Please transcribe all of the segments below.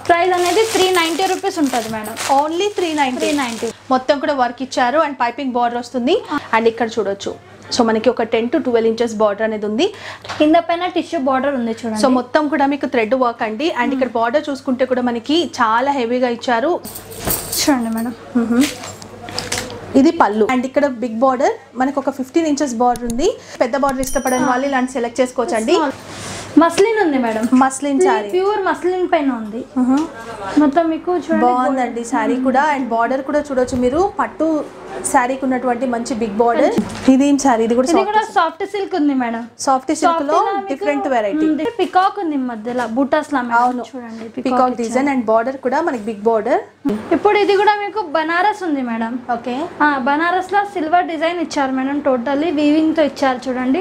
Price అనేది three ninety rupees ఉంటుంది madam only three ninety three ninety మొత్తం కూడా వర్క్ ఇచ్చారు అండ్ పైపింగ్ బార్డర్ వస్తుంది అండ్ ఇక్కడ చూడొచ్చు సో మనకి ఒక ten to twelve inches border అనేది ఉంది కింద పైన టిష్యూ బార్డర్ ఉంది సో చూడండి మొత్తం కూడా మీకు థ్రెడ్ వర్క్ అండి అండ్ ఇక్కడ బార్డర్ చూసుకుంటే కూడా మనకి చాలా హెవీగా ఇచ్చారు చూడండి మేడం ఇది పళ్ళు అండ్ ఇక్కడ బిగ్ బార్డర్ మనకు ఒక ఫిఫ్టీన్ ఇంచెస్ బార్డర్ ఉంది పెద్ద బార్డర్ ఇష్టపడని వాళ్ళు ఇలాంటి సెలెక్ట్ చేసుకోవచ్చు అండి మస్లిన్ ఉంది madam muslin sari pure muslin పైన ఉంది మొత్తం మీకు చూడండి బాగుందండి శారీ కూడా అండ్ బార్డర్ కూడా చూడొచ్చు మీరు పట్టు శారీకి ఉన్నటువంటి మంచి బిగ్ బార్డర్ ఇదేం శారీ ఇది ఇది కూడా కూడా సాఫ్ట్ సిల్క్ ఉంది మేడం సాఫ్ట్ సిల్క్ లో డిఫరెంట్ వెరైటీ పికాక్ ఉంది మధ్యలో బూటాస్ లా మేడం. అవును చూడండి పికాక్ డిజైన్ అండ్ బార్డర్ కూడా మనకి బిగ్ బార్డర్ ఇప్పుడు ఇది కూడా మీకు బనారస్ ఉంది మేడం ఓకే ఆ, బనారస్ లో సిల్వర్ డిజైన్ ఇచ్చారు మేడం టోటల్లీ వీవింగ్ తో ఇచ్చారు చూడండి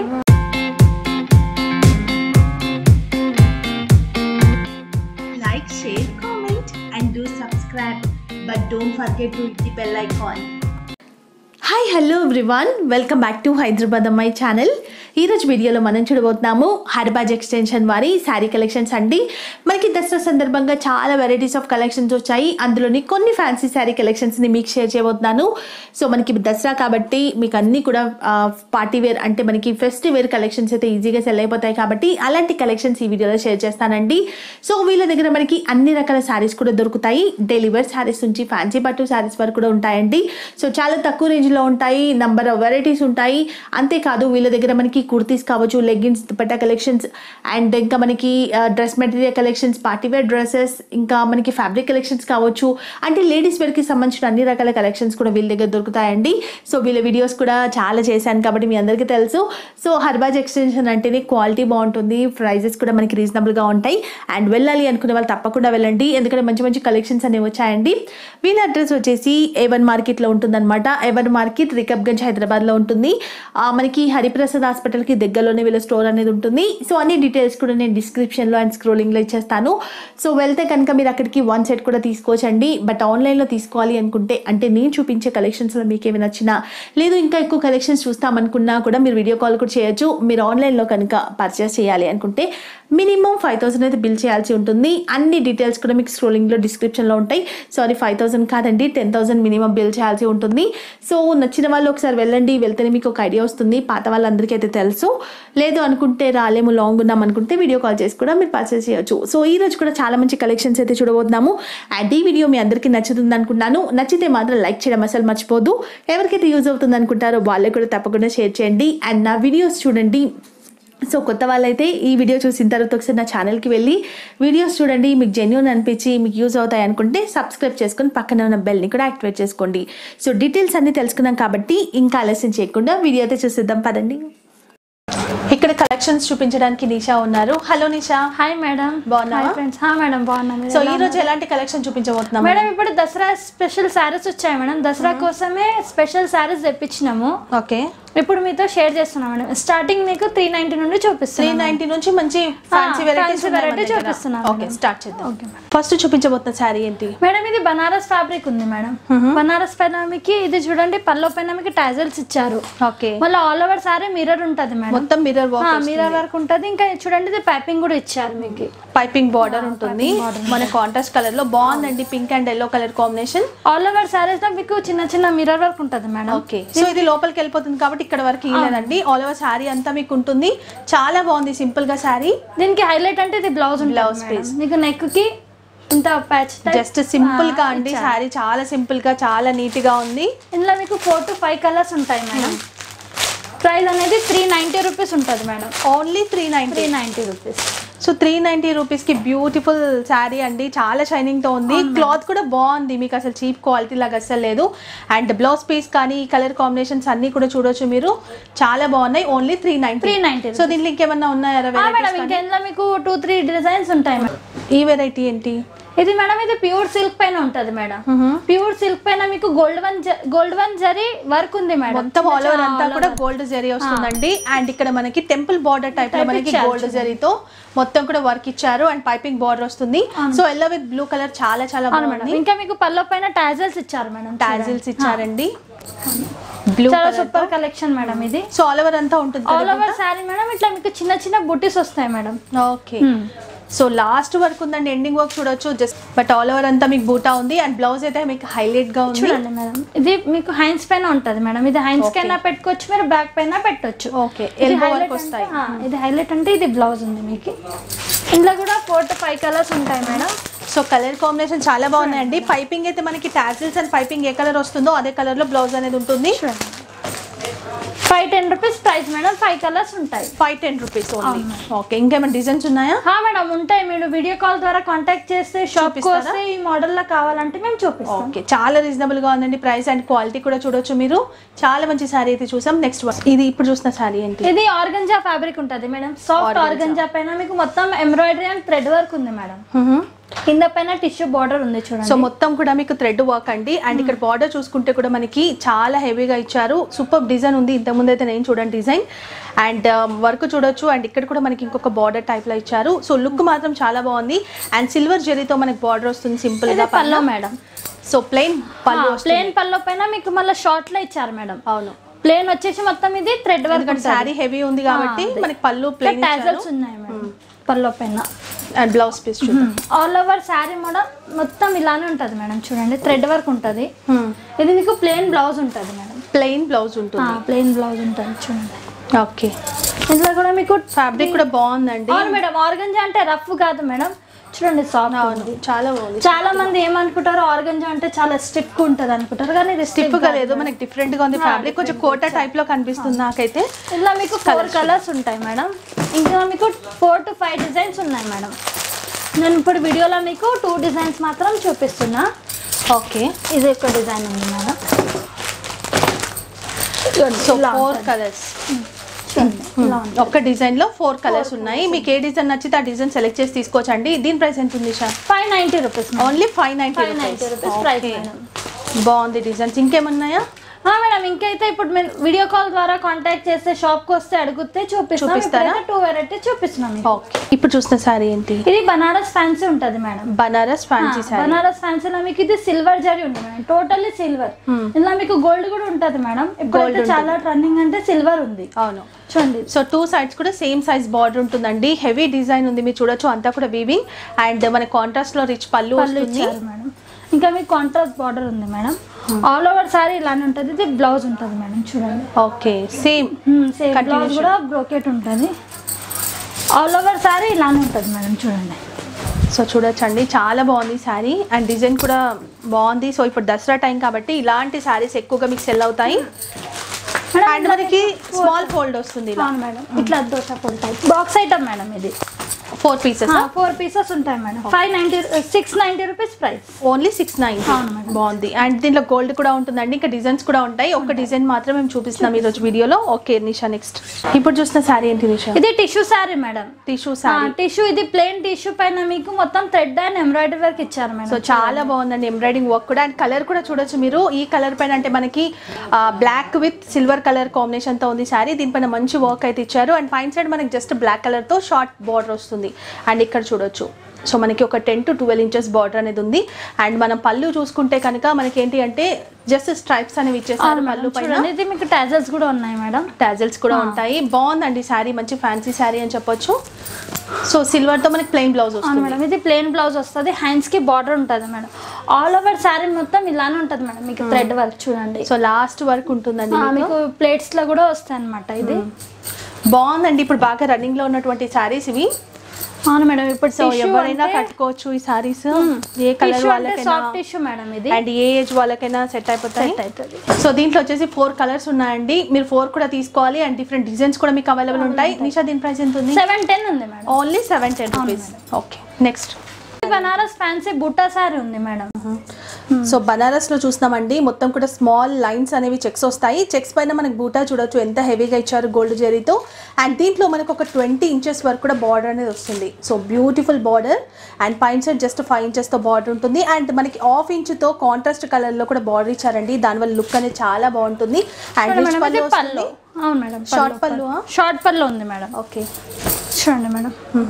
like, share, comment, and do subscribe. But don't forget to hit the bell icon. Hi hello everyone welcome back to Hyderabad Ammayi channel ఈరోజు వీడియోలో మనం చూడబోతున్నాము హర్బాజ్ ఎక్స్టెన్షన్ వారి శారీ కలెక్షన్స్ అండి మనకి దసరా సందర్భంగా చాలా వెరైటీస్ ఆఫ్ కలెక్షన్స్ వచ్చాయి అందులోని కొన్ని ఫ్యాన్సీ శారీ కలెక్షన్స్ని మీకు షేర్ చేయబోతున్నాను సో మనకి దసరా కాబట్టి మీకు అన్నీ కూడా పార్టీ వేర్ అంటే మనకి ఫెస్టివ్ వేర్ కలెక్షన్స్ అయితే ఈజీగా సెల్ అయిపోతాయి కాబట్టి అలాంటి కలెక్షన్స్ ఈ వీడియోలో షేర్ చేస్తానండి సో వీళ్ళ దగ్గర మనకి అన్ని రకాల శారీస్ కూడా దొరుకుతాయి డైలీ వేర్ శారీస్ నుంచి ఫ్యాన్సీ పట్టు శారీస్ వరకు కూడా ఉంటాయండి సో చాలా తక్కువ రేంజ్లో ఉంటాయి నంబర్ ఆఫ్ వెరైటీస్ ఉంటాయి అంతేకాదు వీళ్ళ దగ్గర మనకి కుర్తీస్ కావచ్చు లెగ్గిన్స్ దుపట్టా కలెక్షన్స్ అండ్ ఇంకా మనకి dress material collections party wear dresses ఇంకా మనకి ఫ్యాబ్రిక్ కలెక్షన్స్ కావచ్చు అంటే లేడీస్ వేర్కి సంబంధించిన అన్ని రకాల కలెక్షన్స్ కూడా వీళ్ళ దగ్గర దొరుకుతాయండి సో వీళ్ళ వీడియోస్ కూడా చాలా చేశాను కాబట్టి మీ అందరికీ తెలుసు సో హర్బాజ్ ఎక్స్టెన్షన్ అంటేనే క్వాలిటీ బాగుంటుంది ప్రైజెస్ కూడా మనకి రీజనబుల్గా ఉంటాయి అండ్ వెళ్ళాలి అనుకునే వాళ్ళు తప్పకుండా వెళ్ళండి ఎందుకంటే మంచి మంచి కలెక్షన్స్ అనేవి వచ్చాయండి వీళ్ళ అడ్రస్ వచ్చేసి ఏవన్ మార్కెట్లో ఉంటుందన్నమాట ఏవన్ మార్కెట్ రికబ్గంజ్ హైదరాబాద్లో ఉంటుంది ఆ, మనకి హరిప్రసాద్ హాస్పిటల్కి దగ్గరలోనే వీళ్ళ స్టోర్ అనేది ఉంటుంది సో అన్ని డీటెయిల్స్ కూడా నేను డిస్క్రిప్షన్లో అండ్ స్క్రోలింగ్లో ఇచ్చేస్తాను సో వెళ్తే కనుక మీరు అక్కడికి వన్ సెట్ కూడా తీసుకోవచ్చండి బట్ ఆన్లైన్లో తీసుకోవాలి అనుకుంటే అంటే నేను చూపించే కలెక్షన్స్లో మీకు ఏమి నచ్చినా లేదు ఇంకా ఎక్కువ కలెక్షన్స్ చూస్తామనుకున్నా కూడా మీరు వీడియో కాల్ కూడా చేయొచ్చు మీరు ఆన్లైన్లో కనుక పర్చేస్ చేయాలి అనుకుంటే మినిమం ఫైవ్ థౌసండ్ అయితే బిల్ చేయాల్సి ఉంటుంది అన్ని డీటెయిల్స్ కూడా మీకు స్క్రోలింగ్లో డిస్క్రిప్షన్లో ఉంటాయి సారీ ఫైవ్ థౌసండ్ కాదండి టెన్ థౌసండ్ మినిమం బిల్ చేయాల్సి ఉంటుంది సో నచ్చిన వాళ్ళు ఒకసారి వెళ్ళండి వెళ్తేనే మీకు ఒక ఐడియా వస్తుంది పాత వాళ్ళందరికీ అయితే తెలుసు లేదు అనుకుంటే రాలేము లాంగ్ ఉన్నాం అనుకుంటే వీడియో కాల్ చేసి కూడా మీరు పర్చేస్ చేయొచ్చు సో ఈ రోజు కూడా చాలా మంచి కలెక్షన్స్ అయితే చూడబోతున్నాము అండ్ ఈ వీడియో మీ అందరికీ నచ్చుతుంది అనుకుంటున్నాను నచ్చితే మాత్రం లైక్ చేయడం అసలు మర్చిపోదు ఎవరికైతే యూజ్ అవుతుంది అనుకుంటారో వాళ్ళకి కూడా తప్పకుండా షేర్ చేయండి అండ్ నా వీడియోస్ చూడండి సో కొత్త వాళ్ళైతే ఈ వీడియో చూసిన తర్వాత ఒకసారి నా ఛానల్కి వెళ్ళి వీడియోస్ చూడండి మీకు జెన్యున్ అనిపించి మీకు యూజ్ అవుతాయి అనుకుంటే సబ్స్క్రైబ్ చేసుకొని పక్కనే ఉన్న బెల్ని కూడా యాక్టివేట్ చేసుకోండి సో డీటెయిల్స్ అన్ని తెలుసుకున్నాం కాబట్టి ఇంకా ఆలస్యం చేయకుండా వీడియో అయితే చూసిద్దాం పదండి ఇక్కడ కలెక్షన్స్ చూపించడానికి నిషా ఉన్నారు హలో నిషా హాయ్ మేడం బాగున్నావా? ఫ్రెండ్స్ హా మేడం బాగున్నా మీరు సో ఎలా ఈ రోజు ఎలాంటి కలెక్షన్ చూపించబోతున్నాం మేడం ఇప్పుడు దసరా స్పెషల్ శారీస్ వచ్చాయి మేడం దసరా కోసమే స్పెషల్ శారీస్ తెప్పించినాము ఓకే ఇప్పుడు మీతో షేర్ చేస్తున్నాం మేడం స్టార్టింగ్ మీకు త్రీ నైన్టీ నుండి త్రీ చూపిస్తున్నాం నైన్టీ నుంచి మంచి ఫ్యాన్సీ వెరైటీస్ fancy variety చూపిస్తున్నాను ఓకే స్టార్ట్ చేద్దాం ఓకే ఫస్ట్ చూపించబోతున్న శారీ ఏంటి మేడం ఇది బనారస్ ఫ్యాబ్రిక్ ఉంది మేడం బనారస్ పైన మీకు ఇది చూడండి పల్లో పైన మీకు టాజల్స్ ఇచ్చారు ఓకే మళ్ళీ ఆల్ ఓవర్ సారీ మిర్రర్ ఉంటది మేడం మొత్తం మిర్రర్ వర్క్ మిర్రర్ వర్క్ ఉంటది ఇంకా చూడండి ఇది పైపింగ్ కూడా ఇచ్చారు మీకు పైపింగ్ బార్డర్ ఉంటుంది మన కాంట్రాస్ట్ కలర్ లో బాగుందండి pink and yellow colour combination all over sarees లో మీకు చిన్న చిన్న మిర్రర్ వర్క్ ఉంటది మేడం ఓకే సో ఇది లోపలికి వెళ్ళిపోతుంది కాబట్టి ఇక్కడ వరకు ఇవ్వలేదండి ఆల్ ఓవర్ శారీ అంతా మీకు ఉంటుంది చాలా బాగుంది సింపుల్ గా శారీ దీనికి హైలైట్ అంటే ఇది బ్లౌజ్ బ్లౌజ్ పీస్ మీకు నెక్ కి ఇంత ప్యాచ్ జస్ట్ సింపుల్ గా అండి శారీ చాలా సింపుల్ గా చాలా నీట్ గా ఉంది ఇందులో మీకు ఫోర్ టు ఫైవ్ కలర్స్ ఉంటాయి మేడం ప్రైస్ అనేది త్రీ నైంటీ రూపీస్ ఉంటుంది madam only three ninety three ninety rupees so three ninety rupees కి బ్యూటిఫుల్ శారీ అండి చాలా షైనింగ్ తో ఉంది క్లాత్ కూడా బాగుంది మీకు అసలు చీప్ క్వాలిటీ లాగా అసలు లేదు అండ్ బ్లౌజ్ పీస్ కానీ కలర్ కాంబినేషన్స్ అన్ని కూడా చూడొచ్చు మీరు చాలా బాగున్నాయి only three ninety three ninety so దీంట్లో ఇంకేమన్నా ఉన్నాయా మేడం ఇంకా ఇందులో మీకు టూ త్రీ డిజైన్స్ ఉంటాయి మేడం ఈ వెరైటీ ఏంటి ఇది మేడం ఇది ప్యూర్ సిల్క్ పైన ఉంటది మేడం ప్యూర్ సిల్క్ పైన మీకు gold one gold one zari work ఉంది మేడం మొత్తం ఆల్ ఓవర్ అంతా కూడా గోల్డ్ జరీ వస్తుందండి అండ్ ఇక్కడ మనకి టెంపుల్ బార్డర్ టైప్ లో మనకి గోల్డ్ జరీతో మొత్తం కూడా వర్క్ ఇచ్చారు అండ్ పైపింగ్ బార్డర్ వస్తుంది so yellow with blue colour చాలా చాలా అవును బాగుంది మేడం ఇంకా మీకు పల్లో పైన టాజల్స్ ఇచ్చారు మేడం టాజిల్స్ ఇచ్చారండి బ్లూ చాలా సూపర్ కలెక్షన్ మేడం ఇది సో ఆల్ ఓవర్ అంతా ఉంటుంది ఆల్ ఓవర్ శారీ మేడం ఇట్లా మీకు చిన్న చిన్న బుటీస్ వస్తాయి మేడం ఓకే సో లాస్ట్ వరకు ఉందండి ఎండింగ్ వర్క్ చూడొచ్చు జస్ట్ బట్ ఆల్ ఓవర్ అంతా మీకు బూటా ఉంది అండ్ బ్లౌజ్ అయితే మీకు హైలైట్ గా ఉంది చూడండి మేడం ఇది మీకు హైన్స్ పైన ఉంటది మేడం ఇది హైన్స్ Okay. కైనా పెట్టుకోవచ్చు మీరు బ్యాక్ పైన పెట్టొచ్చు Okay. ఇది Elbow highlight వరకు వస్తాయి. అంటే- ఆ, ఇది హైలైట్ అంటే ఇది బ్లౌజ్ ఉంది మీకు ఇందులో కూడా ఫోర్ టు ఫైవ్ కలర్స్ ఉంటాయి మేడం సో కలర్ కాంబినేషన్ చాలా బాగున్నాయండి పైపింగ్ అయితే మనకి టాజిల్స్ అండ్ పైపింగ్ ఏ కలర్ వస్తుందో అదే కలర్ లో బ్లౌజ్ అనేది ఉంటుంది చూడండి five ten rupees price madam five colours ఉంటాయి five ten rupees only okay ఇంకేమైనా డిజైన్స్ ఉన్నాయా హా మేడం ఉంటాయి మీరు వీడియో కాల్ ద్వారా కాంటాక్ట్ చేస్తే షాప్ కి చూపిస్తారా? వస్తే ఈ మోడల్ లో కావాలంటే మేము చూపిస్తాం ఓకే చాలా రీజనబుల్ గా ఉందండి ప్రైస్ అండ్ క్వాలిటీ కూడా చూడొచ్చు మీరు చాలా మంచి శారీ అయితే చూసాం నెక్స్ట్ ఇది ఇప్పుడు చూసిన శారీ ఏంటి ఇది ఆర్గంజా ఫ్యాబ్రిక్ ఉంటది మేడం సాఫ్ట్ Organza. ఆర్గంజా పైన మీకు మొత్తం ఎంబ్రాయిడరీ అండ్ థ్రెడ్ వర్క్ ఉంది మేడం కింద పైన టిష్యూ బార్డర్ ఉంది సో చూడండి మొత్తం కూడా మీకు థ్రెడ్ వర్క్ అండి అండ్ ఇక్కడ బార్డర్ చూసుకుంటే కూడా మనకి చాలా హెవీగా ఇచ్చారు సూపర్ డిజైన్ ఉంది ఇంతకుముందు అయితే నేను చూడండి డిజైన్ అండ్ వర్క్ చూడొచ్చు అండ్ ఇక్కడ కూడా మనకి ఇంకొక బార్డర్ టైప్ లో ఇచ్చారు సో లుక్ మాత్రం చాలా బాగుంది అండ్ సిల్వర్ జెరీతో మనకి బార్డర్ వస్తుంది సింపుల్ ఇది గా పల్లో మేడం సో ప్లెయిన్ పళ్ళు వస్తుంది ప్లేన్ పల్లో పైన మీకు మళ్ళీ షార్ట్ లో ఇచ్చారు మేడం అవును ప్లేన్ వచ్చేసి మొత్తం ఇది థ్రెడ్ వర్క్ ఎందుకంటే శారీ హెవీ ఉంది కాబట్టి మనకి పళ్ళు ప్లెయిన్ టాజల్స్ ఉన్నాయి మేడం పల్లో పైన అండ్ బ్లౌజ్ పీస్ చూద్దాం ఆల్ ఓవర్ శారీ మోడల్ మొత్తం ఇలానే ఉంటుంది మేడం చూడండి థ్రెడ్ వర్క్ ఉంటుంది ఇది మీకు ప్లేన్ బ్లౌజ్ ఉంటుంది మేడం ప్లెయిన్ బ్లౌజ్ ఉంటుంది ప్లేన్ బ్లౌజ్ ఉంటుంది చూడండి ఓకే ఇందులో కూడా మీకు ఫ్యాబ్రిక్ కూడా బాగుందండి అవును మేడం ఆర్గంజా అంటే రఫ్ కాదు మేడం చూడండి సాఫ్ట్ అవును చాలా బాగుంది చాలా మంది ఏమనుకుంటారు ఆర్గంజా అంటే చాలా స్టిఫ్ ఉంటుంది అనుకుంటారు కానీ ఇది స్టిఫ్ స్టిఫ్ గా లేదు మనకి డిఫరెంట్ గా ఉంది ఫ్యాబ్రిక్ కొంచెం కోటా టైప్ లో కనిపిస్తుంది నాకైతే ఇలా మీకు ఫోర్ కలర్స్ ఉంటాయి మేడం ఇంకా మీకు ఫోర్ టు ఫైవ్ డిజైన్స్ ఉన్నాయి మేడం నేను ఇప్పుడు వీడియోలో మీకు టూ డిజైన్స్ మాత్రం చూపిస్తున్నా ఓకే ఇది ఒక డిజైన్ ఉంది మేడం సో ఇలా ఫోర్ ఉంటుంది. కలర్స్ చూడండి, ఇలా ఉంటుంది. ఒక్క డిజైన్ లో ఫోర్ కలర్స్ ఉన్నాయి మీకు ఏ డిజైన్ నచ్చితే ఆ డిజైన్ సెలెక్ట్ చేసి తీసుకోవచ్చండి దీని ప్రైస్ ఎంత ఉంది షా five ninety rupees madam. Only five ninety five ninety rupees price madam బాగుంది డిజైన్స్ ఇంకేమున్నాయా ఆ, మేడం ఇంకైతే ఇప్పుడు మీరు వీడియో కాల్ ద్వారా కాంటాక్ట్ చేస్తే షాప్ కి వస్తే అడిగితే చూపిస్తాం చూపిస్తారా? టూ వెరైటీ చూపిస్తున్నాం మీకు. ఓకే ఇప్పుడు చూసిన శారీ ఏంటి ఇది బనారస్ ఫ్యాన్సీ ఉంటది మేడం బనారస్ ఫ్యాన్సీ శారీ బనారస్ ఫ్యాన్సీలో మీకు ఇది సిల్వర్ జరీ ఉంది మేడం టోటల్లీ సిల్వర్ ఇలా మీకు గోల్డ్ కూడా ఉంటది మేడం ఇప్పుడైతే చాలా ట్రెండింగ్ అంటే సిల్వర్ ఉంది అవును చూడండి సో టూ సైడ్స్ కూడా సేమ్ సైజ్ బార్డర్ ఉంటుందండి హెవీ డిజైన్ ఉంది మీరు చూడొచ్చు అంతా కూడా వీవింగ్ అండ్ మన కాంట్రాస్ట్ లో రిచ్ పళ్ళు పళ్ళు వస్తుంది ఇచ్చారు మేడం ఇంకా మీకు కాంట్రాస్ట్ బార్డర్ ఉంది మేడం ఆల్ ఓవర్ సారీ ఇలానే ఉంటుంది ఇది బ్లౌజ్ ఉంటుంది మేడం చూడండి okay same same blouse Continuation. కూడా బ్రోకెట్ ఉంటుంది ఆల్ ఓవర్ సారీ ఇలానే ఉంటుంది మేడం చూడండి సో చూడొచ్చండి చాలా బాగుంది శారీ అండ్ డిజైన్ కూడా బాగుంది సో ఇప్పుడు దసరా టైం కాబట్టి ఇలాంటి శారీస్ ఎక్కువగా మీకు సెల్ అవుతాయి మేడం, అండ్ మనకి స్మాల్ ఫోల్డ్ వస్తుంది ఇలా అవును మేడం ఇట్లా dosa full type box item madam ఇది ఫోర్ పీసెస్ ఫోర్ పీసెస్ ఉంటాయి madam five ninety six ninety rupees price only six nine అవును మేడం. బాగుంది అండ్ దీంట్లో గోల్డ్ కూడా ఉంటుందండి ఇంకా డిజైన్స్ కూడా ఉంటాయి ఒక డిజైన్ మాత్రం మేము చూపిస్తున్నాం ఈ రోజు వీడియోలో ఓకే నిషా నెక్స్ట్ ఇప్పుడు చూసిన శారీ ఏంటి నిషా ఇది tissue sari madam tissue sari tissue ఇది ప్లెయిన్ టిష్యూ పైన మీకు మొత్తం థ్రెడ్ అండ్ ఎంబ్రాయిడరీ వర్క్ ఇచ్చారు మేడం సో చాలా బాగుందండి ఎంబ్రాయిడింగ్ వర్క్ కూడా అండ్ కలర్ కూడా చూడొచ్చు మీరు ఈ కలర్ పైన అంటే మనకి black with silver colour combination తో ఉంది శారీ దీనిపైన మంచి వర్క్ అయితే ఇచ్చారు అండ్ పైన సైడ్ మనకి జస్ట్ బ్లాక్ కలర్ తో షార్ట్ బార్డర్ వస్తుంది అండ్ ఇక్కడ చూడొచ్చు సో మనకి ఒక ten to twelve inches border అనేది ఉంది అండ్ మనం పళ్ళు చూసుకుంటే కనుక మనకి ఏంటి అంటే జస్ట్ స్ట్రైప్స్ అనేవి ఇచ్చేసారు అవును పళ్ళు మేడం పైన చూడండి ఇది మీకు టాజల్స్ కూడా ఉన్నాయి మేడం టాజల్స్ కూడా ఉంటాయి బాగుందండి శారీ మంచి ఫ్యాన్సీ శారీ అని చెప్పొచ్చు సో సిల్వర్ తో మనకి ప్లెయిన్ బ్లౌజ్ అవును వస్తుంది మేడం ఇది ప్లెయిన్ బ్లౌజ్ వస్తుంది హ్యాండ్స్ కి బార్డర్ ఉంటుంది మేడం ఆల్ ఓవర్ శారీ మొత్తం ఇలానే ఉంటుంది మేడం మీకు థ్రెడ్ వర్క్ చూడండి సో లాస్ట్ వరకు ఉంటుందండి ఆ, మీకు. మీకు ప్లేట్స్ లో కూడా వస్తాయి అనమాట ఇది బాగుందండి ఇప్పుడు బాగా రన్నింగ్ లో ఉన్నటువంటి శారీస్ ఇవి అవును మేడం ఇప్పుడు సో ఎవరైనా కట్టుకోవచ్చు ఈ శారీస్ ఏ కలర్ టిష్యూ అంటే వాళ్ళకైనా సాఫ్ట్ టిష్యూ మేడం ఇది అండ్ ఏ ఏజ్ వాళ్ళకైనా సెట్ అయిపోతాయి సెట్ అవుతుంది సో దీంట్లో వచ్చేసి ఫోర్ కలర్స్ ఉన్నాయండి మీరు ఫోర్ కూడా తీసుకోవాలి అండ్ డిఫరెంట్ డిజైన్స్ కూడా మీకు అవైలబుల్ ఉంటాయి నిషా దీని ప్రైస్ ఎంత ఉంది సెవెన్ టెన్ ఉంది madam only seven ten rupees okay next Banaras fancy బుట్టా సారీ ఉంది మేడం సో బనారస్ లో చూస్తున్నామండి మొత్తం కూడా స్మాల్ లైన్స్ అనేవి చెక్స్ వస్తాయి చెక్స్ పైన మనకి బూటా చూడొచ్చు ఎంత హెవీగా ఇచ్చారు గోల్డ్ జెరీతో అండ్ దీంట్లో మనకు ఒక ట్వంటీ ఇంచెస్ వరకు కూడా బార్డర్ అనేది వస్తుంది సో బ్యూటిఫుల్ బార్డర్ అండ్ పైన సైడ్ జస్ట్ ఫైవ్ ఇంచెస్తో బార్డర్ ఉంటుంది అండ్ మనకి హాఫ్ ఇంచ్తో కాంట్రాస్ట్ కలర్లో కూడా బార్డర్ ఇచ్చారండి దానివల్ల లుక్ అనేది చాలా బాగుంటుంది అండ్ మేడం, రిచ్ ఇది పళ్ళు పళ్ళు అవును మేడం Short పళ్ళువా? షార్ట్ పళ్ళు ఉంది మేడం ఓకే చూడండి మేడం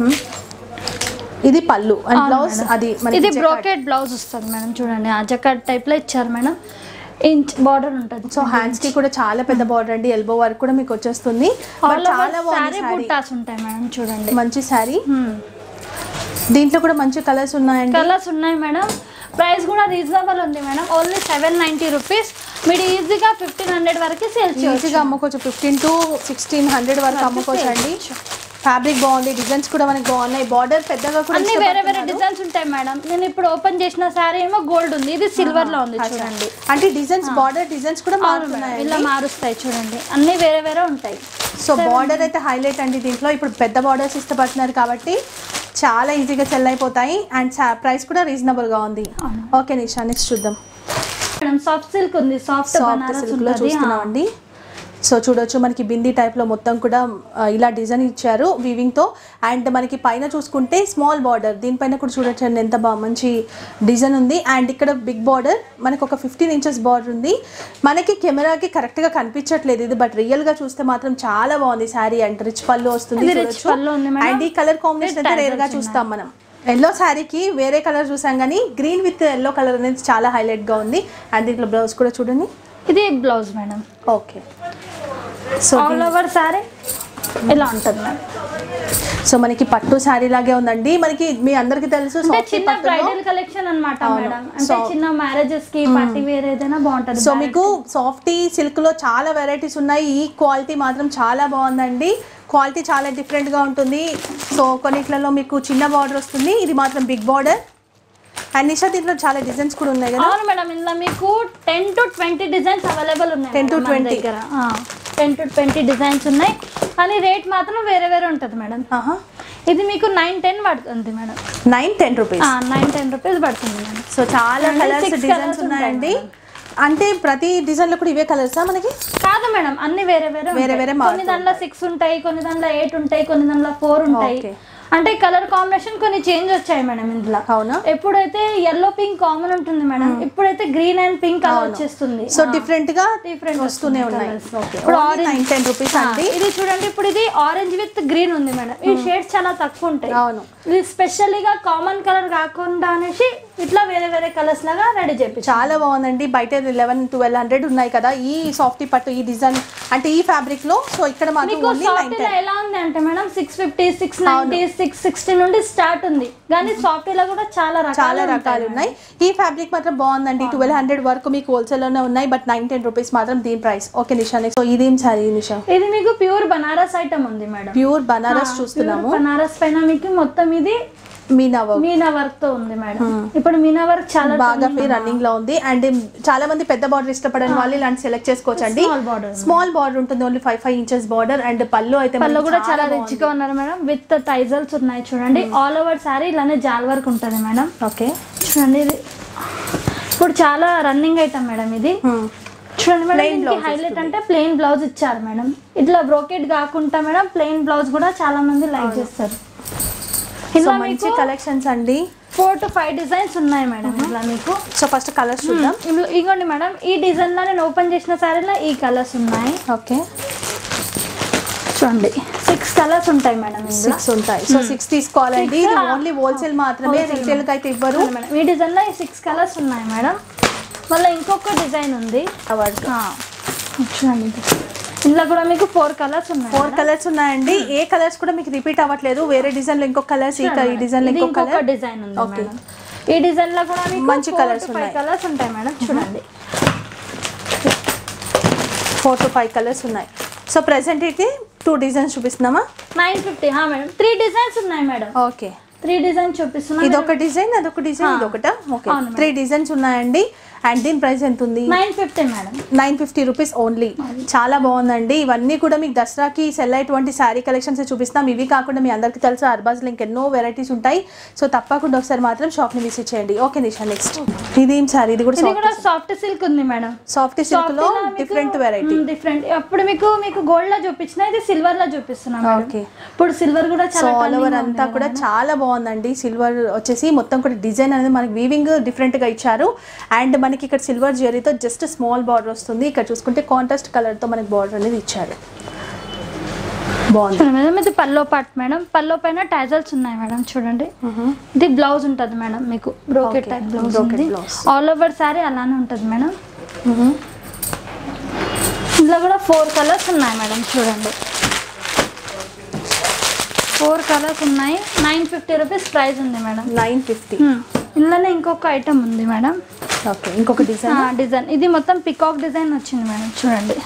ఇది పళ్ళు అండ్ అవును బ్లౌజ్ మేడం. అది మనకి ఇది jacquard. బ్రోకెట్ బ్లౌజ్ వస్తుంది మేడం చూడండి ఆ జకాట్ టైప్ లో ఇచ్చారు మేడం ఇంచ్ బార్డర్ ఉంటుంది సో హ్యాండ్స్ కి కూడా చాలా పెద్ద బార్డర్ అండి ఎల్బో వరకు కూడా మీకు వచ్చేస్తుంది But ఆల్ చాలా ఓవర్ బాగుంది సారీ శారీ బుట్టాస్ ఉంటాయి మేడం చూడండి మంచి శారీ దీంట్లో కూడా మంచి కలర్స్ ఉన్నాయండి కలర్స్ ఉన్నాయి మేడం ప్రైస్ కూడా రీజనబుల్ ఉంది madam only seven ninety rupees మీరు ఈజీగా ఫిఫ్టీన్ హండ్రెడ్ వరకు సేల్ చేయొచ్చు ఈజీగా అమ్ముకోవచ్చు ఫిఫ్టీన్ టు సిక్స్టీన్ హండ్రెడ్ వరకు అమ్ముకోవచ్చు అండి ఫ్యాబ్రిక్ బాగుంది డిజైన్స్ కూడా మనకి బాగున్నాయి బార్డర్ పెద్దగా కూడా అన్ని వేరే వేరే ఇష్టపడుతున్నారు. డిజైన్స్ ఉంటాయి మేడం నేను ఇప్పుడు ఓపెన్ చేసిన సారీ ఏమో గోల్డ్ ఉంది ఇది సిల్వర్ లో ఉంది చూడండి అంటే డిజైన్స్ బార్డర్ డిజైన్స్ కూడా అవును మేడం మారుతున్నాయి ఇలా మారుస్తాయి చూడండి అన్ని వేరే వేరే ఉంటాయి సో బార్డర్ అయితే హైలైట్ అండి దీంట్లో ఇప్పుడు పెద్ద బార్డర్స్ ఇష్టపడుతున్నారు కాబట్టి చాలా ఈజీగా సెల్ అయిపోతాయి అండ్ ప్రైస్ కూడా రీజనబుల్ గా ఉంది ఓకే నిషా నెక్స్ట్ చూద్దాం మేడం సాఫ్ట్ సిల్క్ ఉంది సాఫ్ట్ సాఫ్ట్ బనారస్ సిల్క్ లో ఉంటుంది చూస్తున్నామండి సో చూడొచ్చు మనకి బింది టైప్ లో మొత్తం కూడా ఆ, ఇలా డిజైన్ ఇచ్చారు వీవింగ్ తో అండ్ మనకి పైన చూసుకుంటే స్మాల్ బార్డర్ దీనిపైన కూడా చూడొచ్చండి ఎంత బాగా మంచి డిజైన్ ఉంది అండ్ ఇక్కడ బిగ్ బార్డర్ మనకి ఒక ఫిఫ్టీన్ ఇంచెస్ బార్డర్ ఉంది మనకి కెమెరాకి కరెక్ట్ గా కనిపించట్లేదు ఇది బట్ రియల్ గా చూస్తే మాత్రం చాలా బాగుంది శారీ అండ్ రిచ్ పళ్ళు వస్తుంది ఇది rich పళ్ళు ఉంది మేడం. అండ్ ఈ కలర్ కాంబినేషన్ అయితే రేర్ గా చూస్తాం మనం ఎల్లో శారీకి వేరే కలర్ చూసాం కానీ గ్రీన్ విత్ ఎల్లో కలర్ అనేది చాలా హైలైట్ గా ఉంది అండ్ దీంట్లో బ్లౌజ్ కూడా చూడండి ఇది blouse madam okay so all over sari ఇలా ఉంటుంది మేడం సో మనకి పట్టు శారీ లాగే ఉందండి మనకి మీ అందరికి తెలుసు అంటే soft చిన్న పట్టులో బ్రైడల్ కలెక్షన్ అన్నమాట అవును. మేడం అంటే So- చిన్న మ్యారేజెస్ కి పార్టీ వేర్ ఏదైనా బాగుంటది సో మీకు సాఫ్టీ సిల్క్ లో చాలా వెరైటీస్ ఉన్నాయి ఈ క్వాలిటీ మాత్రం చాలా బాగుందండి క్వాలిటీ చాలా డిఫరెంట్ గా ఉంటుంది సో కొన్నిట్లలో మీకు చిన్న బార్డర్ వస్తుంది ఇది మాత్రం బిగ్ బార్డర్ అండ్ నిషా దీంట్లో చాలా డిజైన్స్ కూడా ఉన్నాయి కదా అవును మేడం ఇందులో మీకు ten to twenty designs available ఉన్నాయి 10 to మేడం మన 20. దగ్గర టెన్ టు ట్వంటీ డిజైన్స్ ఉన్నాయి కానీ రేట్ మాత్రం వేరే వేరే ఉంటుంది మేడం ఇది మీకు నైన్ టెన్ పడుతుంది madam nine ten rupees nine ten rupees పడుతుంది మేడం సో చాలా అంటే కలర్స్ six డిజైన్స్ colours ఉన్నాయండి ఉంటాయి అంటే ప్రతి డిజైన్ లో కూడా ఇవే కలర్సా మనకి కాదు మేడం అన్ని వేరే వేరే వేరే ఉంటాయి. వేరే కొన్ని మారుతూ దాంట్లో సిక్స్ ఉంటాయి కొన్ని దాంట్లో ఎయిట్ ఉంటాయి కొన్ని దాంట్లో ఫోర్ ఉంటాయి Okay. అంటే కలర్ కాంబినేషన్ కొన్ని చేంజ్ వచ్చాయి మేడం ఇందులో అవునా ఎప్పుడైతే ఎల్లో పింక్ కామన్ ఉంటుంది మేడం ఇప్పుడైతే గ్రీన్ అండ్ పింక్ కలర్ వచ్చేస్తుంది సో డిఫరెంట్ గా డిఫరెంట్ వస్తూనే ఉన్నాయి ఇప్పుడు ఇప్పుడు ఆరెంజ్ నైన్ టెన్ రూపీస్ అండి ఇది చూడండి ఇప్పుడు ఇది ఆరెంజ్ విత్ గ్రీన్ ఉంది మేడం ఈ షేడ్స్ చాలా తక్కువ ఉంటాయి అవును ఇది స్పెషల్లీగా కామన్ కలర్ కాకుండా అనేసి ఇట్లా వేరే వేరే కలర్స్ లాగా రెడీ చేపించాం చాలా బాగుందండి బయట లెవెన్ ట్వెల్వ్ హండ్రెడ్ ఉన్నాయి కదా ఈ సాఫ్టీ పట్టు ఈ డిజైన్ అంటే ఈ ఫ్యాబ్రిక్ లో సో ఇక్కడ మాత్రం మీకు ఓన్లీ నైన్ సాఫ్ట్ ఎలా ఉంది అంటే madam six fifty six ninety six sixty నుండి స్టార్ట్ ఉంది కానీ సాఫ్ట్ లో కూడా చాలా రకాలు చాలా ఉంటాయి రకాలు ఉన్నాయి ఈ ఫ్యాబ్రిక్ మాత్రం బాగుందండి ట్వెల్వ్ హండ్రెడ్ వరకు మీకు హోల్సేల్ లోనే ఉన్నాయి బట్ నైన్ టెన్ రూపీస్ మాత్రం దీని price okay Nisha next so ఇదేం సారీ నిషా ఇది మీకు ప్యూర్ బనారస్ ఐటమ్ ఉంది మేడం ప్యూర్ బనారస్ చూస్తున్నాము Pure బనారస్ పైన మీకు మొత్తం ఇది మీనా వర్క్ మీనా వర్క్ తో ఉంది మేడం ఇప్పుడు మీనా వర్క్ చాలా బాగా రన్నింగ్ లో ఉంది అండ్ చాలా మంది పెద్ద బార్డర్ ఇష్టపడని వాళ్ళు ఇలాంటి సెలెక్ట్ చేసుకోవచ్చండి Small border ఉంది. స్మాల్ బార్డర్ ఉంటుంది only five five inches border and pallu అయితే పళ్ళు మనకి కూడా చాలా బాగుంది. రిచ్ గా ఉన్నారు మేడం విత్ టైజల్స్ ఉన్నాయి చూడండి ఆల్ ఓవర్ సారీ ఇలానే జాల్ వర్క్ ఉంటుంది మేడం ఓకే చూడండి ఇది ఇప్పుడు చాలా రన్నింగ్ ఐటమ్ మేడం ఇది చూడండి మేడం Plain దీనికి blouse హైలైట్ అంటే ప్లెయిన్ బ్లౌజ్ ఇచ్చారు మేడం ఇట్లా బ్రోకెట్ కాకుండా మేడం ప్లెయిన్ బ్లౌజ్ కూడా చాలా మంది లైక్ చేస్తారు సో ఇలా మంచి మీకు కలెక్షన్స్ అండి ఫోర్ టు ఫైవ్ డిజైన్స్ ఉన్నాయి మేడం ఇట్లా మీకు సో ఫస్ట్ కలర్స్ చూద్దాం ఇందులో- ఇగోండి మేడం ఈ డిజైన్ లో నేను ఓపెన్ చేసిన సారీలో ఈ కలర్స్ ఉన్నాయి ఓకే చూడండి సిక్స్ కలర్స్ ఉంటాయి మేడం ఇందులో సిక్స్ ఉంటాయి సో సిక్స్ తీసుకోవాలండి Six, ఇది ah. ఓన్లీ హోల్సేల్ మాత్రమే Wholesale రీటైల్ కి అయితే ఇవ్వరు అవును మేడం ఈ డిజైన్ లో ఈ సిక్స్ కలర్స్ ఉన్నాయి మేడం మళ్ళీ ఇంకొక డిజైన్ ఉంది అవార్డ్ ఆ, చూడండి ఇది. ఇందులో కూడా మీకు ఫోర్ కలర్స్ ఉన్నాయి ఫోర్ కలర్స్ ఉన్నాయండి ఏ కలర్స్ కూడా మీకు రిపీట్ అవ్వట్లేదు వేరే డిజైన్ లో ఇంకొక కలర్స్ ఈ ఈ డిజైన్ లో ఇది ఇంకొక ఇంకొక కలర్ డిజైన్ ఉంది Okay. మేడం ఈ డిజైన్ లో కూడా మీకు మంచి colours ఉన్నాయి. కలర్స్ ఉంటాయి మేడం చూడండి ఫోర్ టు ఫైవ్ కలర్స్ ఉన్నాయి సో ప్రెసెంట్ అయితే టూ డిజైన్స్ చూపిస్తున్నామా nine fifty madam three designs ఉన్నాయి మేడం ఓకే త్రీ డిజైన్ చూపిస్తున్నా ఇది ఒక డిజైన్ అదొక డిజైన్ ఇది ఒకటా ఓకే అవును త్రీ డిజైన్స్ ఉన్నాయండి అండ్ దీని ప్రైస్ ఎంత ఉంది nine fifty madam nine fifty rupees only చాలా బాగుందండి ఇవన్నీ కూడా మీకు దసరాకి సెల్ అయ్యేటువంటి శారీ కలెక్షన్స్ చూపిస్తాం ఇవి కాకుండా మీ అందరికీ తెలుసు అర్బాజ్లో ఇంకెన్నో వెరైటీస్ ఉంటాయి సో తప్పకుండా ఒకసారి మాత్రం షాప్ని విజిట్ చేయండి ఓకే నిషా నెక్స్ట్ ఇది ఏం శారీ ఇది ఇది కూడా కూడా సాఫ్ట్ సిల్క్ ఉంది మేడం సాఫ్ట్ సిల్క్ లో డిఫరెంట్ వెరైటీ డిఫరెంట్ అప్పుడు మీకు మీకు గోల్డ్ లో చూపించిన ఇది సిల్వర్ లో చూపిస్తున్నా మేడం Okay. ఇప్పుడు సిల్వర్ కూడా సో చాలా ఆల్ trending ఓవర్ లో అంతా ఉంది కూడా చాలా బాగుందండి సిల్వర్ వచ్చేసి మొత్తం కూడా డిజైన్ అనేది మనకి వీవింగ్ డిఫరెంట్ గా ఇచ్చారు అండ్ మనకి ఇక్కడ సిల్వర్ జరీతో జస్ట్ స్మాల్ బార్డర్ వస్తుంది ఇక్కడ చూసుకుంటే కాంట్రాస్ట్ కలర్ తో మనకి బార్డర్ అనేది ఇచ్చారు బాగుంది చూడండి మేడం ఇది పల్లో పార్ట్ మేడం పల్లో పైన టైజల్స్ ఉన్నాయి మేడం చూడండి ఇది బ్లౌజ్ ఉంటుంది మేడం మీకు brocade Okay. Type blouse Brocade ఉంది blouse. ఆల్ ఓవర్ సారీ అలానే ఉంటుంది మేడం ఇందులో కూడా ఫోర్ కలర్స్ ఉన్నాయి మేడం చూడండి ఫోర్ కలర్స్ ఉన్నాయి నైన్ ఫిఫ్టీ రూపీస్ ప్రైస్ ఉంది మేడం నైన్ ఫిఫ్టీ ఇందులోనే ఇంకొక ఐటమ్ ఉంది మేడం ఓకే ఇంకొక డిజైన్ డిజైన్ ఇది మొత్తం పికాక్ డిజైన్ వచ్చింది మేడం చూడండి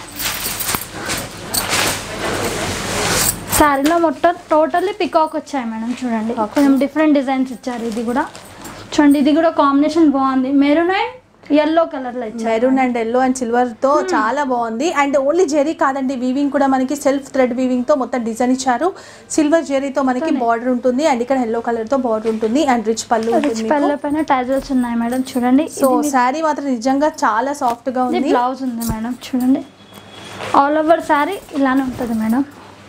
శారీలో మొత్తం టోటల్లీ పికాక్ వచ్చాయి మేడం చూడండి కొంచెం డిఫరెంట్ డిజైన్స్ ఇచ్చారు ఇది కూడా చూడండి ఇది కూడా కాంబినేషన్ బాగుంది మెరూన్ అండ్ ఎల్లో కలర్లో ఇచ్చారు maroon and yellow and silver తో చాలా బాగుంది అండ్ ఓన్లీ జెరీ కాదండి వీవింగ్ కూడా మనకి సెల్ఫ్ థ్రెడ్ వీవింగ్ తో మొత్తం డిజైన్ ఇచ్చారు సిల్వర్ జెరీతో మనకి బార్డర్ ఉంటుంది అండ్ ఇక్కడ ఎల్లో కలర్ తో బార్డర్ ఉంటుంది అండ్ రిచ్ పళ్ళు రిచ్ ఉంటుంది పళ్ళ పైన టైజల్స్ ఉన్నాయి మేడం చూడండి సో శారీ మాత్రం నిజంగా చాలా సాఫ్ట్ గా ఇది ఉంది బ్లౌజ్ ఉంది మేడం చూడండి ఆల్ ఓవర్ శారీ ఇలానే ఉంటుంది మేడం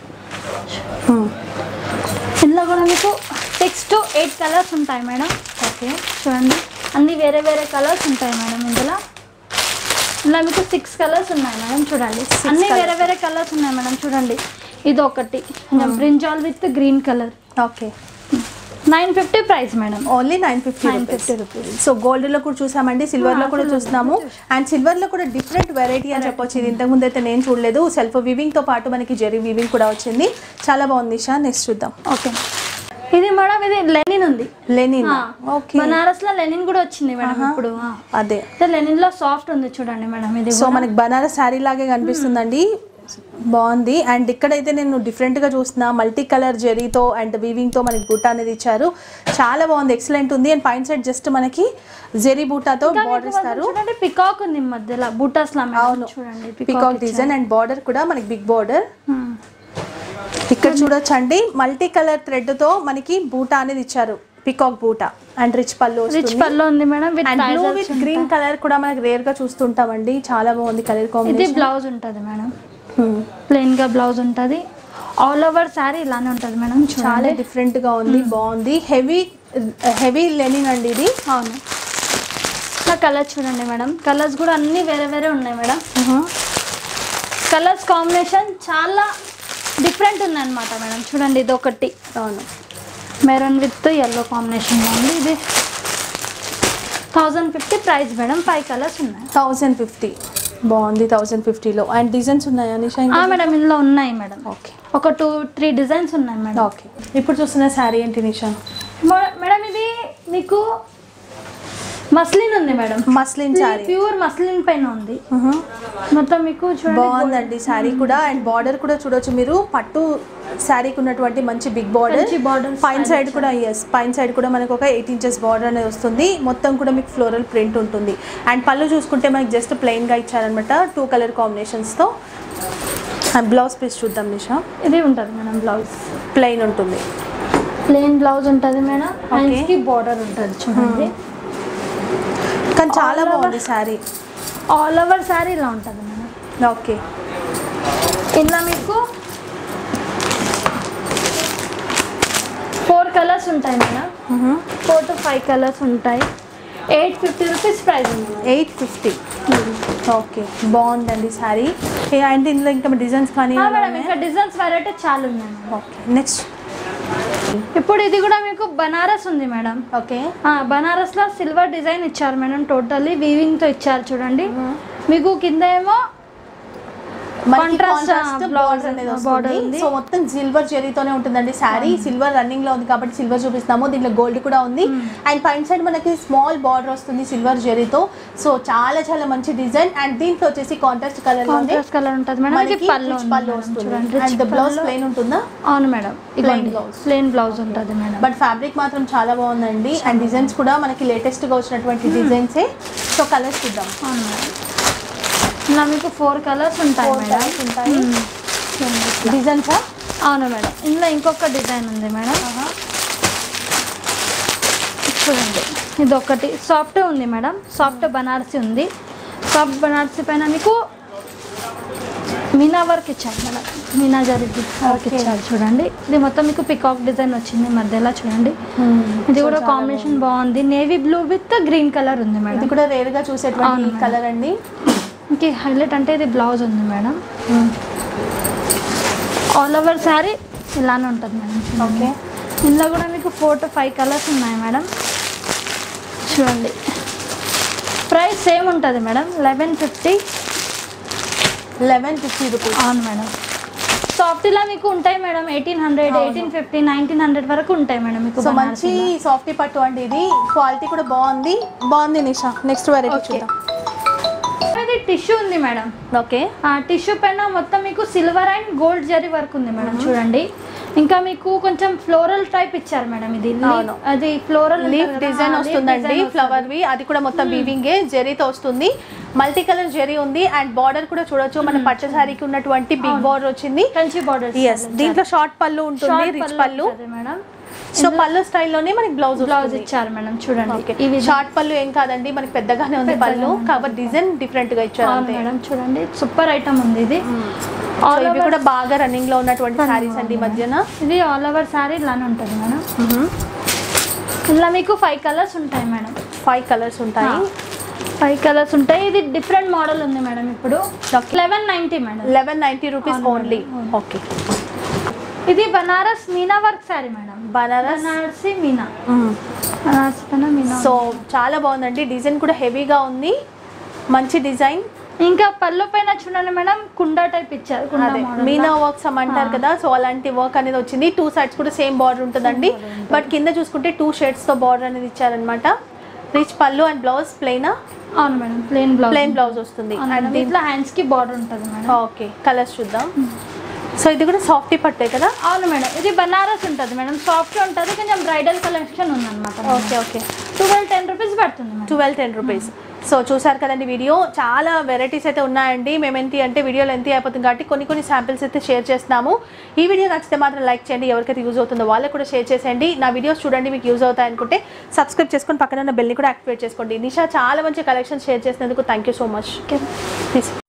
Hmm. ఇందులో కూడా మీకు సిక్స్ టు ఎయిట్ కలర్స్ ఉంటాయి మేడం ఓకే చూడండి అన్ని వేరే వేరే కలర్స్ ఉంటాయి మేడం ఇందులో ఇందులో మీకు సిక్స్ కలర్స్ ఉన్నాయి మేడం చూడండి అన్ని వేరే వేరే కలర్స్ ఉన్నాయి మేడం చూడండి ఇది ఒకటి brinjal with green colour okay nine fifty price madam only nine fifty nine rupees fifty rupees so gold లో కూడా చూసామండి సిల్వర్ లో కూడా చూస్తున్నాము అండ్ సిల్వర్ లో కూడా డిఫరెంట్ వెరైటీ అని చెప్పొచ్చు ఇది ఇంతకు ముందు అయితే నేను చూడలేదు సెల్ఫ్ వీవింగ్ తో పాటు మనకి జెరీ వీవింగ్ కూడా వచ్చింది చాలా బాగుంది షా నెక్స్ట్ చూద్దాం ఓకే ఇది మేడం ఇది లెనిన్ ఉంది లెనిన్ ఓకే బనారస్ లో లెనిన్ కూడా వచ్చింది మేడం ఇప్పుడు ఆ. అదే అయితే లెనిన్ లో సాఫ్ట్ ఉంది చూడండి మేడం ఇది సో మనకి బనారస్ శారీ లాగే కనిపిస్తుందండి బాగుంది అండ్ ఇక్కడైతే నేను డిఫరెంట్ గా చూస్తున్నా మల్టీ కలర్ జెరీతో అండ్ వీవింగ్ తో మనకి బూటా అనేది ఇచ్చారు చాలా బాగుంది ఎక్సలెంట్ ఉంది అండ్ పైన సైడ్ జస్ట్ మనకి జెరీ బూటాతో బార్డర్ ఇస్తారు చూడండి పికాక్ ఉంది మధ్యలో బూటాస్ లా మేడం. అవును చూడండి పికాక్ డిజైన్ అండ్ బార్డర్ కూడా మనకి బిగ్ బార్డర్ Hmm. ఇక్కడ చూడొచ్చండి మల్టీ కలర్ థ్రెడ్ తో మనకి బూటా అనేది ఇచ్చారు పికాక్ బూటా అండ్ రిచ్ పళ్ళు రిచ్ వస్తుంది పళ్ళు ఉంది madam with and blue with green colour కూడా మనకి రేర్ గా చూస్తుంటామండి చాలా బాగుంది కలర్ ఇది కాంబినేషన్ బ్లౌజ్ ఉంటుంది మేడం ప్లెయిన్ గా బ్లౌజ్ ఉంటుంది ఆల్ ఓవర్ శారీ ఇలానే ఉంటుంది మేడం చాలా చూడండి డిఫరెంట్ గా ఉంది బాగుంది హెవీ హెవీ లెనిన్ అండి ఇది అవును ఇంకా కలర్ చూడండి మేడం కలర్స్ కూడా అన్ని వేరే వేరే ఉన్నాయి మేడం కలర్స్ కాంబినేషన్ చాలా డిఫరెంట్ ఉంది అనమాట మేడం చూడండి ఇది ఒకటి అవును మెరూన్ విత్ ఎల్లో కాంబినేషన్లో ఉంది ఇది thousand fifty price madam five colours ఉన్నాయి థౌజండ్ ఫిఫ్టీ బాగుంది థౌజండ్ ఫిఫ్టీలో అండ్ డిజైన్స్ ఉన్నాయా నిషా ఆ, మేడం ఇందులో ఉన్నాయి మేడం ఓకే ఒక టూ త్రీ డిజైన్స్ ఉన్నాయి మేడం ఓకే ఇప్పుడు చూస్తున్న శారీ ఏంటి నిషా మ- మేడం ఇది మీకు మస్లిన్ ఉంది madam muslin sari pure muslin పైన ఉంది మొత్తం మీకు చూడండి బాగుందండి శారీ కూడా అండ్ బార్డర్ కూడా చూడొచ్చు మీరు పట్టు శారీకి ఉన్నటువంటి మంచి బిగ్ బార్డర్ మంచి border పైన సైడ్ కూడా ఎస్ పైన సైడ్ కూడా మనకు ఒక ఎయిట్ ఇంచెస్ బార్డర్ అనేది వస్తుంది మొత్తం కూడా మీకు ఫ్లోరల్ ప్రింట్ ఉంటుంది అండ్ పళ్ళు చూసుకుంటే మనకి జస్ట్ ప్లెయిన్గా ఇచ్చారనమాట టూ కలర్ కాంబినేషన్స్తో అండ్ బ్లౌజ్ పీస్ చూద్దాం నిషా ఇది ఉంటుంది మేడం బ్లౌజ్ ప్లెయిన్ ఉంటుంది ప్లెయిన్ బ్లౌజ్ ఉంటుంది మేడం హ్యాండ్స్ కి బార్డర్ ఉంటుంది చూడండి కానీ చాలా All over. బాగుంది శారీ ఆల్ ఓవర్ శారీ ఇలా ఉంటుంది మేడం ఓకే ఇందులో మీకు ఫోర్ కలర్స్ ఉంటాయి madam four to five colours ఉంటాయి ఎయిట్ ఫిఫ్టీ రూపీస్ ప్రైస్ ఉంది మేడం. ఎయిట్ ఫిఫ్టీ ఓకే బాగుందండి శారీ అండ్ ఇందులో ఇంకా డిజైన్స్ కానీ ఆ, మేడం ఇంకా డిజైన్స్ వెరైటీ చాలా ఉన్నాయి మేడం ఓకే నెక్స్ట్ ఇప్పుడు ఇది కూడా మీకు బనారస్ ఉంది మేడం ఓకే ఆ, బనారస్లో సిల్వర్ డిజైన్ ఇచ్చారు మేడం టోటల్లీ వీవింగ్తో ఇచ్చారు చూడండి మీకు కింద ఏమో Contrast, ah, blouse border ఉంది. సో మొత్తం సిల్వర్ జెరీతోనే ఉంటుందండి శారీ సిల్వర్ రన్నింగ్ లో ఉంది కాబట్టి సిల్వర్ చూపిస్తాము దీంట్లో గోల్డ్ కూడా ఉంది అండ్ పైన సైడ్ మనకి స్మాల్ బార్డర్ వస్తుంది సిల్వర్ జెరీతో సో చాలా చాలా మంచి డిజైన్ అండ్ దీంట్లో వచ్చేసి కాంట్రాస్ట్ కలర్ లోనే కాంట్రాస్ట్ కలర్ ఉంటుంది మేడం మనకి ఇది పళ్ళు rich ఉంది పళ్ళు మేడం. వస్తుంది చూడండి rich and blouse pallu. Plain ఉంటుందా అవును madam Plain blouse. Plain blouse ఉంటుంది మేడం బట్ ఫ్యాబ్రిక్ మాత్రం చాలా బాగుందండి అండ్ డిజైన్స్ కూడా మనకి లేటెస్ట్ గా వచ్చినటువంటి డిజైన్సే సో కలర్స్ చూద్దాం అవును మేడం ఇలా మీకు ఫోర్ కలర్స్ ఉంటాయి Four మేడం colours ఉంటాయి. మ్మ్. చూడండి ఇట్లా. డిజైన్సా అవును మేడం ఇందులో ఇంకొక డిజైన్ ఉంది మేడం చూడండి ఇది ఒకటి సాఫ్ట్ ఉంది మేడం సాఫ్ట్ బనారసి ఉంది సాఫ్ట్ బనారసి పైన మీకు మీనా వర్క్ ఇచ్చారు మేడం మీనా జరిగి వర్క్ Okay. ఇచ్చారు చూడండి ఇది మొత్తం మీకు పికాక్ డిజైన్ వచ్చింది మధ్యలో చూడండి ఇది కూడా కాంబినేషన్ బాగుంది navy blue with green colour ఉంది ఇది మేడం కూడా రేర్ గా చూసేటువంటి అవును మేడం. కలర్ అండి ఇంకే హైలైట్ అంటే ఇది బ్లౌజ్ ఉంది మేడం ఆల్ ఓవర్ శారీ ఇలానే ఉంటుంది మేడం చూడండి. ఓకే ఇందులో కూడా మీకు ఫోర్ టు ఫైవ్ కలర్స్ ఉన్నాయి మేడం చూడండి ప్రైస్ సేమ్ ఉంటుంది madam eleven fifty eleven fifty rupees అవును మేడం సాఫ్టీలో మీకు ఉంటాయి madam eighteen hundred eighteen fifty nineteen hundred వరకు ఉంటాయి మేడం మీకు సో మంచి సాఫ్టీ పట్టు అండి ఇది క్వాలిటీ కూడా బాగుంది బాగుంది నిషా నెక్స్ట్ వెరైటీ Okay. చూద్దాం ఇది టిష్యూ ఉంది మేడం ఓకే ఆ టిష్యూ పైన మొత్తం మీకు silver and gold zari work ఉంది మేడం చూడండి ఇంకా మీకు కొంచెం ఫ్లోరల్ టైప్ ఇచ్చారు మేడం ఇది leaf- అవును. అది ఫ్లోరల్ లీఫ్ డిజైన్ వస్తుందండి ఫ్లవర్ వి అది కూడా మొత్తం వీవింగే జెరీతో వస్తుంది మల్టీ కలర్ జెరీ ఉంది అండ్ బార్డర్ కూడా చూడొచ్చు మన పచ్చ సారీకి ఉన్నటువంటి బిగ్ బార్డర్ వచ్చింది కంచి బార్డర్ ఎస్ దీంట్లో షార్ట్ పళ్ళు ఉంటుంది rich pallu madam so pallu స్టైల్లోనే మనకి బ్లౌజ్ బ్లౌజ్ ఇచ్చారు మేడం చూడండి ఓకే ఇవి షార్ట్ పళ్ళు ఏం కాదండి మనకి పెద్దగానే ఉంది పళ్ళు కాబట్టి డిజైన్ డిఫరెంట్ గా ఇచ్చారు అవును అంతే మేడం చూడండి సూపర్ ఐటమ్ ఉంది ఇది సో ఆల్ ఇవి కూడా బాగా రన్నింగ్ లో ఉన్నటువంటి సారీస్ అండి ఈ మధ్యన ఇది ఆల్ ఓవర్ సారీ ఇలానే ఉంటుంది మేడం ఇలా మీకు ఫైవ్ కలర్స్ ఉంటాయి మేడం ఫైవ్ కలర్స్ ఉంటాయి ఫైవ్ కలర్స్ ఉంటాయి ఇది డిఫరెంట్ మోడల్ ఉంది మేడం ఇప్పుడు eleven ninety madam eleven ninety rupees only okay ఇది Banaras meena work sorry madam Banaras Banarasi meena Banarasi పైన మీనా సో చాలా బాగుందండి డిజైన్ కూడా హెవీగా ఉంది మంచి డిజైన్ ఇంకా పళ్ళు పైన చూడండి మేడం కుండా టైప్ ఇచ్చారు కుండా అదే మోడల్ మీనా వర్క్స్ అంటారు కదా సో అలాంటి వర్క్ అనేది వచ్చింది టూ సైడ్స్ కూడా సేమ్ బార్డర్ ఉంటుందండి బట్ కింద చూసుకుంటే టూ షేడ్స్ తో బార్డర్ అనేది ఇచ్చారనమాట rich pallu and blouse plain అవును madam plain blouse plain blouse వస్తుంది అండ్ దీంట్లో హ్యాండ్స్ కి బార్డర్ ఉంటుంది మేడం ఓకే కలర్స్ చూద్దాం సో ఇది కూడా సాఫ్టీ పట్టే కదా అవును మేడం ఇది బనారస్ ఉంటుంది మేడం సాఫ్ట్ ఉంటుంది కొంచెం బ్రైడల్ కలెక్షన్ ఉందన్నమాట okay okay twelve ten rupees పడుతుంది madam twelve ten rupees so చూసారు కదండి వీడియో చాలా వెరైటీస్ అయితే ఉన్నాయండి మేము ఎంత అంటే వీడియోలో ఎంత అయిపోతుంది కాబట్టి కొన్ని కొన్ని శాంపిల్స్ అయితే షేర్ చేస్తున్నాము ఈ వీడియో నచ్చితే మాత్రం లైక్ చేయండి ఎవరికైతే యూజ్ అవుతుందో వాళ్ళకి కూడా షేర్ చేసేయండి నా వీడియోస్ చూడండి మీకు యూజ్ అవుతాయి అనుకుంటే సబ్స్క్రైబ్ చేసుకొని పక్కన ఉన్న బెల్ని కూడా యాక్టివేట్ చేసుకోండి నిషా చాలా మంచి కలెక్షన్ షేర్ చేసినందుకు thank you so much okay please